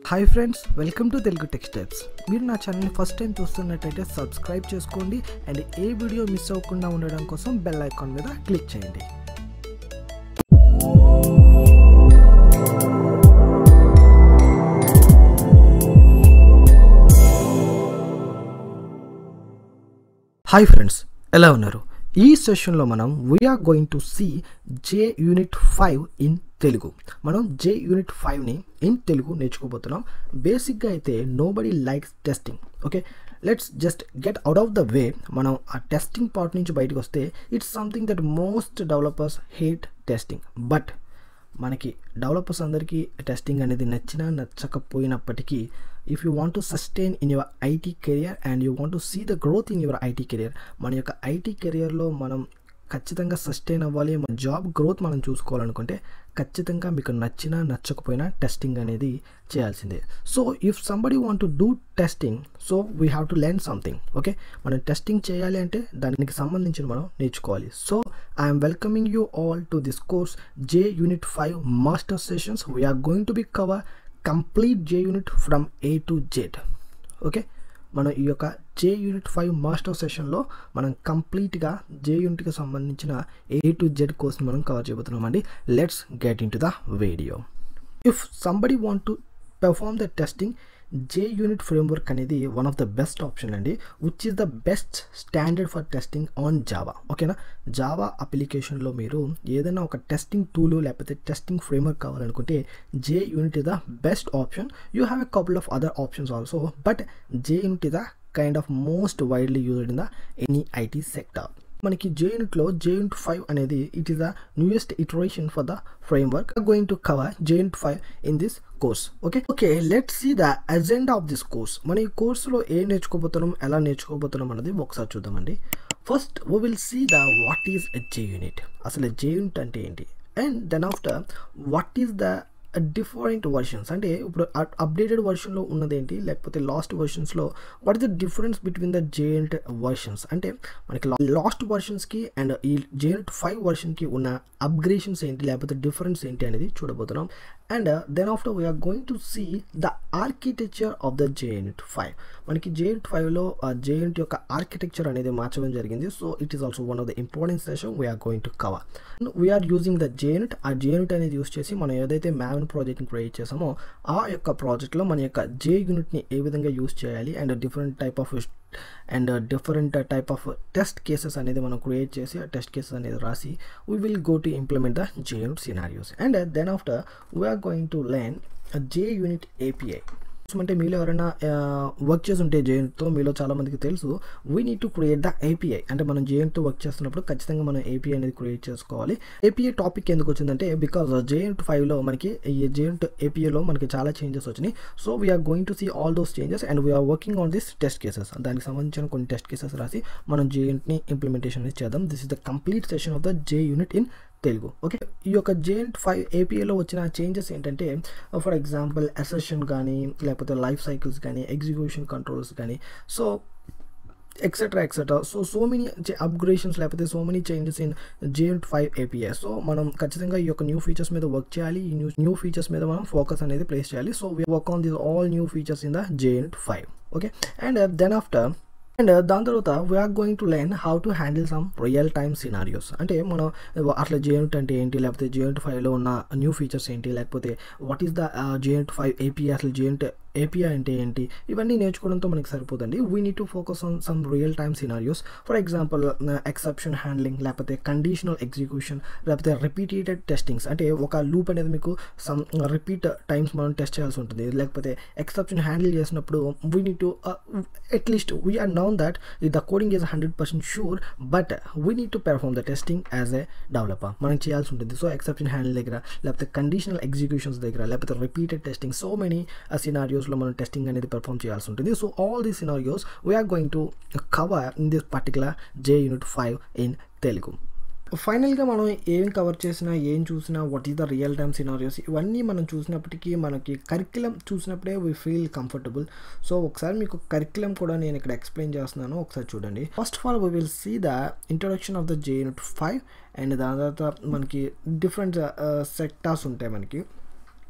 hi friends welcome to Telugu tech steps మీరు నా ఛానల్ని ఫస్ట్ టైం చూస్తున్నట్టయితే సబ్స్క్రైబ్ చేసుకోండి అండ్ ఏ వీడియో మిస్ అవ్వకుండా ఉండడం కోసం బెల్ ఐకాన్ మీద క్లిక్ చేయండి హాయ్ ఫ్రెండ్స్ ఎలా ఉన్నారు ఈ సెషన్లో మనం we're going to see JUnit five in Telugu మనం జే యూనిట్ ఫైవ్ని ఇన్ తెలుగు నేర్చుకోబోతున్నాం బేసిక్గా అయితే nobody likes testing okay let's just get out of the way మనం ఆ టెస్టింగ్ పార్ట్ నుంచి బయటకు వస్తే it's something that most developers hate testing but మనకి డెవలపర్స్ అందరికీ టెస్టింగ్ అనేది నచ్చినా నచ్చకపోయినప్పటికీ if you want to sustain in your IT career and you want to see the growth in your IT career మన యొక్క ఐటీ కెరియర్లో మనం ఖచ్చితంగా సస్టైన్ అవ్వాలి మన జాబ్ గ్రోత్ మనం చూసుకోవాలనుకుంటే ఖచ్చితంగా మీకు నచ్చినా నచ్చకపోయినా టెస్టింగ్ అనేది చేయాల్సిందే so if somebody want to do testing so we have to learn something okay మనం టెస్టింగ్ చేయాలి అంటే దానికి సంబంధించిన మనం నేర్చుకోవాలి so I'm welcoming you all to this course JUnit five master sessions we're going to be cover complete JUnit from A to Z okay మనం ఈ యొక్క జే యూనిట్ ఫైవ్ మాస్టర్ సెషన్లో మనం కంప్లీట్గా జే యూనిట్కి సంబంధించిన ఏ టు జెడ్ కోర్స్ని మనం కవర్ చేయబోతున్నామండి let's get in to the video if somebody want to perform the testing JUnit framework అనేది one of the best option అండి which is the best standard for testing on Java ఓకేనా Java అప్లికేషన్లో మీరు ఏదైనా ఒక testing tool లేకపోతే testing framework కావాలనుకుంటే JUnit is the best option you have a couple of other options also but JUnit is the kind of most widely used in the any IT sector మనకి జే యూనిట్లో JUnit five అనేది it is the newest iteration for the framework going to cover JUnit five in this course okay okay let see the agenda of this course మన ఈ కోర్సులో ఏం నేర్చుకోబోతున్నాం ఎలా నేర్చుకోబోతున్నాం అనేది ఒకసారి చూద్దామండి first we will see the what is JUnit అసలు JUnit అంటే ఏంటి and then after what is the different versions అంటే ఇప్పుడు అప్డేటెడ్ వర్షన్లో ఉన్నదేంటి లేకపోతే లాస్ట్ వర్షన్స్లో what is the difference between the JUnit versions అంటే మనకి లాస్ట్ వర్షన్స్కి అండ్ ఈ జేఎంట్ ఫైవ్ వర్షన్కి ఉన్న అప్గ్రేషన్స్ ఏంటి లేకపోతే డిఫరెన్స్ ఏంటి అనేది చూడబోతున్నాం and then after we're going to see the architecture of the JUnit five మనకి జేఎంట్ ఫైవ్లో జేఎంట్ యొక్క ఆర్కిటెక్చర్ అనేది మార్చడం జరిగింది so it is also one of the important session we're going to cover we're using the JUnit ఆ JUnit అనేది use చేసి మనం ఏదైతే మ్యాన్ ప్రాజెక్ట్ని క్రియేట్ చేసామో ఆ యొక్క ప్రాజెక్ట్లో మన యొక్క జే యూనిట్ని ఏ విధంగా యూస్ చేయాలి and different type of and different type of test cases అనేది మనం క్రియేట్ చేసి ఆ టెస్ట్ కేసెస్ అనేది రాసి we will go to implement the JUnit scenarios and then after we're going to learn JUnit API అంటే మీలో ఎవరైనా work చేసి ఉంటే జేఎన్తో మీలో చాలామందికి తెలుసు we need to create the API అంటే మనం జేఎన్తో వర్క్ చేస్తున్నప్పుడు ఖచ్చితంగా మనం ఏపీఐ అనేది క్రియేట్ చేసుకోవాలి ఏపీఐ టాపిక్ ఎందుకు వచ్చిందంటే బికాజ్ జేఎన్ ఫైవ్లో మనకి ఈ జేఎన్ ఏపీఐలో మనకి చాలా చేంజెస్ వచ్చినాయి so we're going to see all those changes and we're working on this test cases దానికి సంబంధించిన కొన్ని టెస్ట్ కేసెస్ రాసి మనం జేఎన్ట్ని ఇంప్లిమెంటేషన్ అనేది చేద్దాం this is the complete session of the JUnit in Telugu okay ఈ యొక్క జేఎంట్ ఫైవ్ ఏపీఏలో వచ్చిన చేంజెస్ ఏంటంటే ఫర్ ఎగ్జాంపుల్ అసెషన్ కానీ లేకపోతే లైఫ్ సైకిల్స్ కానీ ఎగ్జిక్యూషన్ కంట్రోల్స్ కానీ so etcetera etcetera so so many upgradations లేకపోతే so many changes in JUnit five APIs సో మనం ఖచ్చితంగా ఈ యొక్క న్యూ ఫీచర్స్ మీద వర్క్ చేయాలి ఈ న్యూ న్యూ ఫీచర్స్ మీద మనం ఫోకస్ అనేది ప్లేస్ చేయాలి so we work on this all new features in the JUnit five okay and then after and దాని తర్వాత we're going to learn how to handle some real time scenarios అంటే మనం అట్లా జేఎంట్ అంటే ఏంటి లేకపోతే జేఎంట్ ఫైవ్లో ఉన్న న్యూ ఫీచర్స్ ఏంటి లేకపోతే what is the JUnit five API అసలు జేఎంట్ ఏపీఐ అంటే ఏంటి ఇవన్నీ నేర్చుకోవడంతో మనకి సరిపోతుంది we need to focus on some real time scenarios for example exception handling లేకపోతే కండిషనల్ ఎగ్జిక్యూషన్ లేకపోతే రిపీటెడ్ టెస్టింగ్స్ అంటే ఒక లూప్ అనేది మీకు సమ్ రిపీట్ టైమ్స్ మనం టెస్ట్ చేయాల్సి ఉంటుంది లేకపోతే ఎక్సెప్షన్ హ్యాండిల్ చేసినప్పుడు we need to at least we're known that the coding is hundred percent sure but we need to perform the testing as a developer మనం చేయాల్సి ఉంటుంది సో ఎక్సెప్షన్ హ్యాండిల్ దగ్గర లేకపోతే కండిషనల్ ఎగ్జిక్యూషన్స్ దగ్గర లేకపోతే repeated testing so many scenario సినారియోస్లో మనం testing అనేది పెర్ఫామ్ చేయాల్సి ఉంటుంది so all these scenarios we're going to cover in this particular JUnit five in Telugu ఫైనల్గా మనం ఏం కవర్ చేసినా ఏం చూసినా what is the real time scenarios ఇవన్నీ మనం చూసినప్పటికీ మనకి కరిక్యులం చూసినప్పుడే వీ ఫీల్ కంఫర్టబుల్ సో ఒకసారి మీకు కరిక్యులం కూడా నేను ఇక్కడ ఎక్స్ప్లెయిన్ చేస్తున్నాను ఒకసారి చూడండి first of all we will see the introduction of the JUnit five and దాని తర్వాత మనకి డిఫరెంట్ సెక్టార్స్ ఉంటాయి మనకి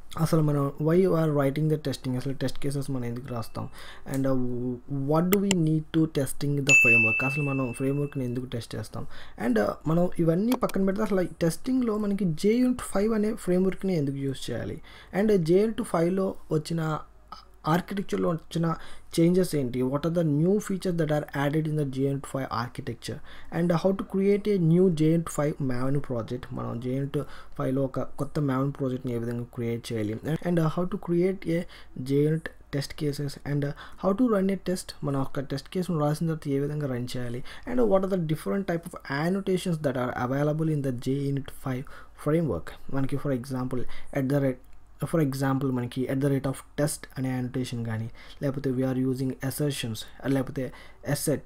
అసలు మనం why are writing the testing అసలు టెస్ట్ కేసెస్ మనం ఎందుకు రాస్తాం and what do we need to testing the framework అసలు మనం ఫ్రేమ్వర్క్ని ఎందుకు టెస్ట్ చేస్తాం అండ్ మనం ఇవన్నీ పక్కన పెడితే అసలు టెస్టింగ్లో మనకి జే యూనిట్ ఫైవ్ అనే ఫ్రేమ్వర్క్ని ఎందుకు యూస్ చేయాలి అండ్ జే యూనిట్ ఫైవ్లో వచ్చిన ఆర్కిటెక్చర్లో వచ్చిన చేంజెస్ ఏంటి what are the new features that are added in the JUnit five architecture and how to create a new JUnit five maven project మనం జేఎంట్ ఫైవ్లో ఒక కొత్త మ్యావన్ ప్రాజెక్ట్ని ఏ విధంగా క్రియేట్ చేయాలి and how to create a JUnit test cases and how to run a test మన ఒక test కేసును రాసిన తర్వాత ఏ విధంగా రన్ చేయాలి and what are the different type of annotations that are available in the JUnit five framework మనకి for example at the rate for example మనకి at the rate of test అనే annotation కానీ లేకపోతే we're using assertions లేకపోతే assert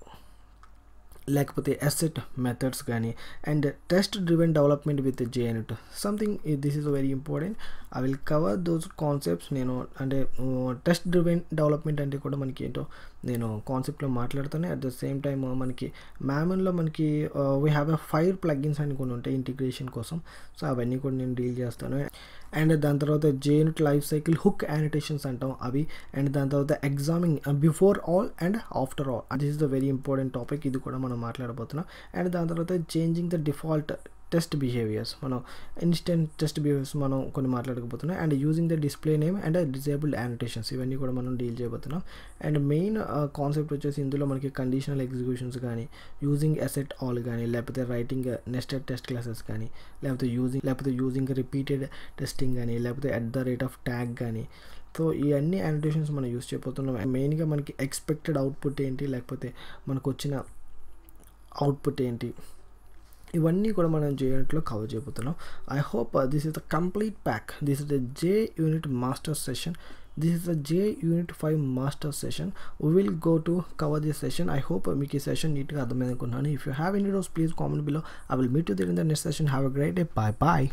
లేకపోతే assert methods కానీ and test driven development with JUnit something this is very important I will cover those concepts నేను అంటే test driven development అంటే కూడా మనకి ఏంటో నేను కాన్సెప్ట్లో మాట్లాడుతాను అట్ ద సేమ్ టైమ్ మనకి మ్యామన్లో మనకి we have a fire plugins అని కొన్ని ఉంటాయి ఇంటిగ్రేషన్ కోసం సో అవన్నీ కూడా నేను డీల్ చేస్తాను అండ్ దాని తర్వాత JUnit life cycle hook annotations అంటాం అవి అండ్ దాని తర్వాత examining before all and after all this is the very important topic ఇది కూడా మనం మాట్లాడబోతున్నాం అండ్ దాని తర్వాత changing the default test behaviours మనం ఇన్స్టెంట్ టెస్ట్ బిహేవియర్స్ మనం కొన్ని మాట్లాడకపోతున్నాం and using the display name and disabled annotations ఇవన్నీ కూడా మనం డీల్ చేయబోతున్నాం అండ్ మెయిన్ కాన్సెప్ట్ వచ్చేసి ఇందులో మనకి కండిషనల్ ఎగ్జిక్యూషన్స్ కానీ యూజింగ్ అసెట్ ఆల్ కానీ లేకపోతే రైటింగ్ నెస్టెడ్ టెస్ట్ క్లాసెస్ కానీ లేకపోతే యూజింగ్ లేకపోతే యూజింగ్ రిపీటెడ్ టెస్టింగ్ కానీ లేకపోతే at the rate of tag కానీ సో ఈ అన్ని యానిటేషన్స్ మనం యూస్ చేయబోతున్నాం మెయిన్గా మనకి ఎక్స్పెక్టెడ్ అవుట్పుట్ ఏంటి లేకపోతే మనకు వచ్చిన అవుట్పుట్ ఏంటి ఇవన్నీ కూడా మనం జేయూనిట్లో కవర్ చేయబోతున్నాం I hope this is the complete pack this is the JUnit master session this is the JUnit five master session we will go to cover this session I hope మీకు ఈ session నీట్గా అర్థమైంది అనుకున్నాను if you have any doubts please comment below I will meet you there in the next session have a great day bye bye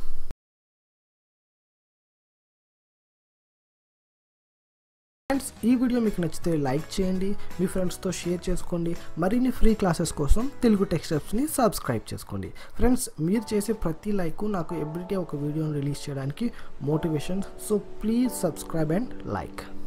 friends ఈ video మీకు నచ్చితే like చేయండి మీ ఫ్రెండ్స్తో షేర్ చేసుకోండి మరిన్ని ఫ్రీ క్లాసెస్ కోసం తెలుగు టెక్స్టెప్స్ని సబ్స్క్రైబ్ చేసుకోండి ఫ్రెండ్స్ మీరు చేసే ప్రతి లైక్ నాకు ఎవ్రీడే ఒక వీడియోని రిలీజ్ చేయడానికి motivation so please subscribe and like